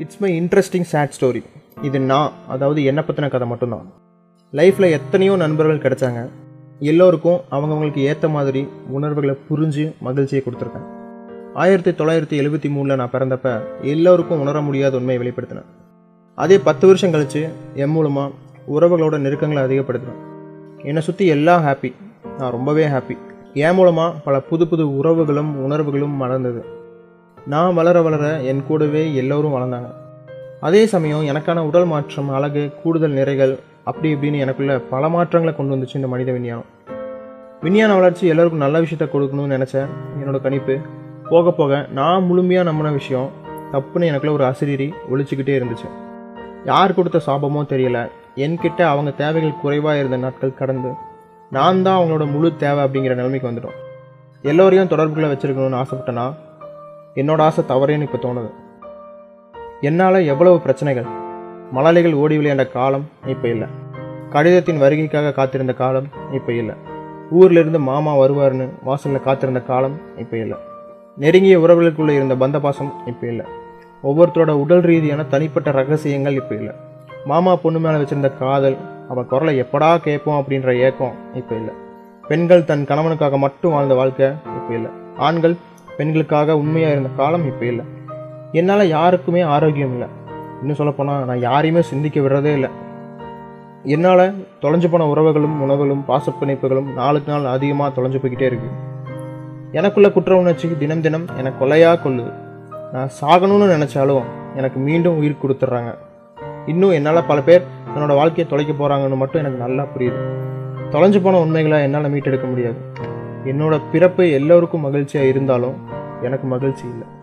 it's my interesting sad story இது நான் அதாவது என்னை பற்றின கதை மட்டும்தான் லைஃப்பில் எத்தனையோ நண்பர்கள் கிடைச்சாங்க எல்லோருக்கும் அவங்கவுங்களுக்கு ஏற்ற மாதிரி உணர்வுகளை புரிஞ்சு மகிழ்ச்சியை கொடுத்துருக்கேன் ஆயிரத்தி தொள்ளாயிரத்தி எழுபத்தி மூணில் நான் பிறந்தப்ப எல்லோருக்கும் உணர முடியாத உண்மையை வெளிப்படுத்தினேன் அதே பத்து வருஷம் கழித்து என் மூலமாக உறவுகளோட நெருக்கங்களை அதிகப்படுத்தினேன் என்னை சுற்றி எல்லாம் ஹாப்பி நான் ரொம்பவே ஹாப்பி என் மூலமாக பல புது புது உறவுகளும் உணர்வுகளும் மலர்ந்தது நான் வளர வளர என் கூடவே எல்லோரும் வளர்ந்தாங்க அதே சமயம் எனக்கான உடல் மாற்றம் அழகு கூடுதல் நிறைகள் அப்படி இப்படின்னு எனக்குள்ள பல மாற்றங்களை கொண்டு வந்துச்சு இந்த மனித விஞ்ஞானம் விஞ்ஞான வளர்ச்சி எல்லாருக்கும் நல்ல விஷயத்த கொடுக்கணும்னு நினச்சேன் என்னோட கணிப்பு போக போக நான் முழுமையாக நம்பின விஷயம் தப்புன்னு எனக்குள்ள ஒரு அசிரிரி ஒழிச்சுக்கிட்டே இருந்துச்சு யார் கொடுத்த சாபமோ தெரியல என்கிட்ட அவங்க தேவைகள் குறைவாக இருந்த நாட்கள் கடந்து நான் தான் அவங்களோட முழு தேவை அப்படிங்கிற நிலைமைக்கு வந்துட்டோம் எல்லோரையும் தொடர்புகளை வச்சுருக்கணும்னு ஆசைப்பட்டேன்னா என்னோட ஆசை தவறேன்னு இப்போ தோணுது என்னால் எவ்வளவு பிரச்சனைகள் மலாலிகள் ஓடி விளையாண்ட காலம் இப்போ இல்லை கடிதத்தின் வருகைக்காக காத்திருந்த காலம் இப்போ இல்லை ஊர்ல இருந்து மாமா வருவார்னு வாசலில் காத்திருந்த காலம் இப்போ இல்லை நெருங்கிய உறவுகளுக்குள்ளே இருந்த பந்த பாசம் இப்போ இல்லை ஒவ்வொருத்தரோட உடல் ரீதியான தனிப்பட்ட ரகசியங்கள் இப்போ இல்லை மாமா பொண்ணு மேலே வச்சிருந்த காதல் அவன் குரலை எப்படா கேட்போம் அப்படின்ற ஏக்கம் இப்போ இல்லை பெண்கள் தன் கணவனுக்காக மட்டும் வாழ்ந்த வாழ்க்கை இப்போ இல்லை ஆண்கள் பெண்களுக்காக உண்மையாக இருந்த காலம் இப்போ இல்லை என்னால் யாருக்குமே ஆரோக்கியம் இல்லை இன்னும் சொல்லப்போனால் நான் யாரையுமே சிந்திக்க விடுறதே இல்லை என்னால் தொலைஞ்சு போன உறவுகளும் உணவுகளும் பாசப்பிணைப்புகளும் நாளுக்கு நாள் அதிகமாக தொலைஞ்சு போய்கிட்டே இருக்கு எனக்குள்ள குற்ற உணர்ச்சி தினம் தினம் எனக்கு கொலையாக கொள்ளுது நான் சாகணும்னு நினச்சாலும் எனக்கு மீண்டும் உயிர் கொடுத்துட்றாங்க இன்னும் என்னால் பல பேர் தன்னோட வாழ்க்கையை தொலைக்க போகிறாங்கன்னு மட்டும் எனக்கு நல்லா புரியுது தொலைஞ்சு போன உண்மைகளை என்னால் மீட்டெடுக்க முடியாது என்னோட பிறப்பு எல்லோருக்கும் மகிழ்ச்சியாக இருந்தாலும் எனக்கு மகிழ்ச்சி இல்லை